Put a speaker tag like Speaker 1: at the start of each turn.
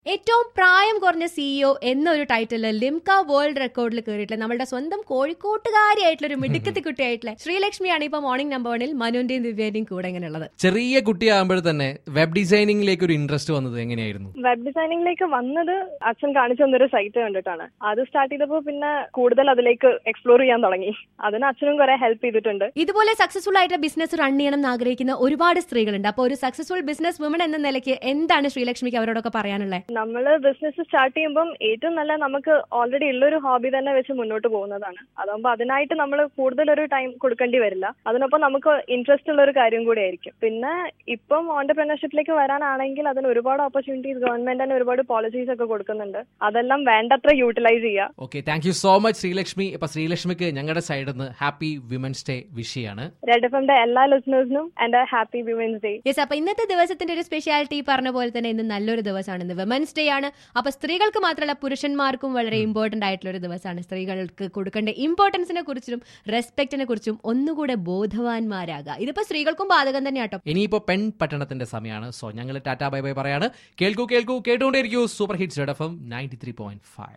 Speaker 1: ഏറ്റവും പ്രായം കുറഞ്ഞ സിഇഒ എന്നൊരു ടൈറ്റിലിൽ ലിംക വേൾഡ് റെക്കോർഡിൽ കയറിയിട്ടുള്ള നമ്മുടെ സ്വന്തം കോഴിക്കോട്ടുകാരിയായിട്ടുള്ള ഒരു മിടുക്കത്തി കുട്ടിയായിട്ടുള്ള ശ്രീലക്ഷ്മിയാണ് ഇപ്പൊ മോർണിംഗ് നമ്പർ വണിൽ മനുവിന്റെയും ദിവ്യന്റെയും കൂടെ ഇങ്ങനെയുള്ളത്
Speaker 2: ചെറിയ കുട്ടിയാകുമ്പോൾ തന്നെ വെബ് ഡിസൈനിങ്ങിലേക്ക് ഒരു ഇൻട്രസ്റ്റ് വന്നത് എങ്ങനെയായിരുന്നു
Speaker 3: വെബ് ഡിസൈനിങ്ങിലേക്ക് വന്നത് അച്ഛൻ കാണിച്ചു തന്നൊരു സൈറ്റ് കണ്ടിട്ടാണ് അത് സ്റ്റാർട്ട് ചെയ്തപ്പോൾ പിന്നെ കൂടുതൽ അതിലേക്ക് എക്സ്പ്ലോർ ചെയ്യാൻ തുടങ്ങി അതിന് അച്ഛനും കുറെ ഹെൽപ്പ് ചെയ്തിട്ടുണ്ട്
Speaker 1: ഇതുപോലെ സക്സസ്ഫുൾ ആയിട്ട് ബിസിനസ് റൺ ചെയ്യണം എന്ന് ആഗ്രഹിക്കുന്ന ഒരുപാട് സ്ത്രീകളുണ്ട് അപ്പോൾ ഒരു സക്സസ്ഫുൾ ബിസിനസ് വുമൺ എന്ന നിലയ്ക്ക് എന്താണ് ശ്രീലക്ഷ്മിക്ക് അവരോടൊക്കെ പറയാനുള്ളത്
Speaker 3: നമ്മൾ ബിസിനസ് സ്റ്റാർട്ട് ചെയ്യുമ്പം ഏറ്റവും നല്ല നമുക്ക് ഓൾറെഡി ഉള്ളൊരു ഹോബി തന്നെ വെച്ച് മുന്നോട്ട് പോകുന്നതാണ് അതാകുമ്പോൾ അതിനായിട്ട് നമ്മൾ കൂടുതൽ ഒരു ടൈം കൊടുക്കേണ്ടി വരില്ല അതിനൊപ്പം നമുക്ക് ഇൻട്രസ്റ്റ് ഉള്ള ഒരു കാര്യം കൂടി ആയിരിക്കും പിന്നെ ഇപ്പം ഓണ്ടർപ്രണർഷിപ്പിലേക്ക് വരാനാണെങ്കിൽ അതിന് ഒരുപാട് ഓപ്പർച്യൂണിറ്റീസ് ഗവൺമെന്റ് തന്നെ ഒരുപാട് പോളിസീസ് ഒക്കെ കൊടുക്കുന്നുണ്ട് അതെല്ലാം വേണ്ടത്ര യൂട്ടിലൈസ് ചെയ്യുക
Speaker 2: okay thank you so much Sreelakshmi ഇപ്പൊ ശ്രീലക്ഷ്മിക്ക് ഞങ്ങളുടെ സൈഡിൽ നിന്ന് ഹാപ്പി വിമൻസ് ഡേ വിഷയാണ്
Speaker 3: റെഡ് എഫ് എമ്മിന്റെ എല്ലാ ലിസണേഴ്സിനും എന്റെ ഹാപ്പി വിമൻസ് ഡേ
Speaker 1: യെസ് അപ്പൊ ഇന്നത്തെ ദിവസത്തിന്റെ ഒരു സ്പെഷ്യാലിറ്റി പറഞ്ഞ പോലെ തന്നെ ഇന്ന് നല്ലൊരു ദിവസമാണ് ഇന്ന് വിമൻസ് ഡേ ആണ് അപ്പൊ സ്ത്രീകൾക്ക് മാത്രമല്ല പുരുഷന്മാർക്കും വളരെ ഇമ്പോർട്ടന്റ് ആയിട്ടുള്ള ഒരു ദിവസമാണ് സ്ത്രീകൾക്ക് കൊടുക്കേണ്ട ഇമ്പോർട്ടൻസിനെ കുറിച്ചും റെസ്പെക്റ്റിനെ കുറിച്ചും ഒന്നുകൂടെ ബോധവാന്മാരാകുക ഇതിപ്പോ സ്ത്രീകൾക്കും ബാധകം തന്നെ കേട്ടോ
Speaker 2: ഇനിയിപ്പോ പെൺ പട്ടണത്തിന്റെ സമയമാണ് സോ ഞങ്ങൾ ടാറ്റാ ബൈ ബൈ പറയാണ് കേൾക്കൂ കേൾക്കൂ കേട്ടുകൊണ്ടേയിരിക്കൂ super hits F M ninety three point five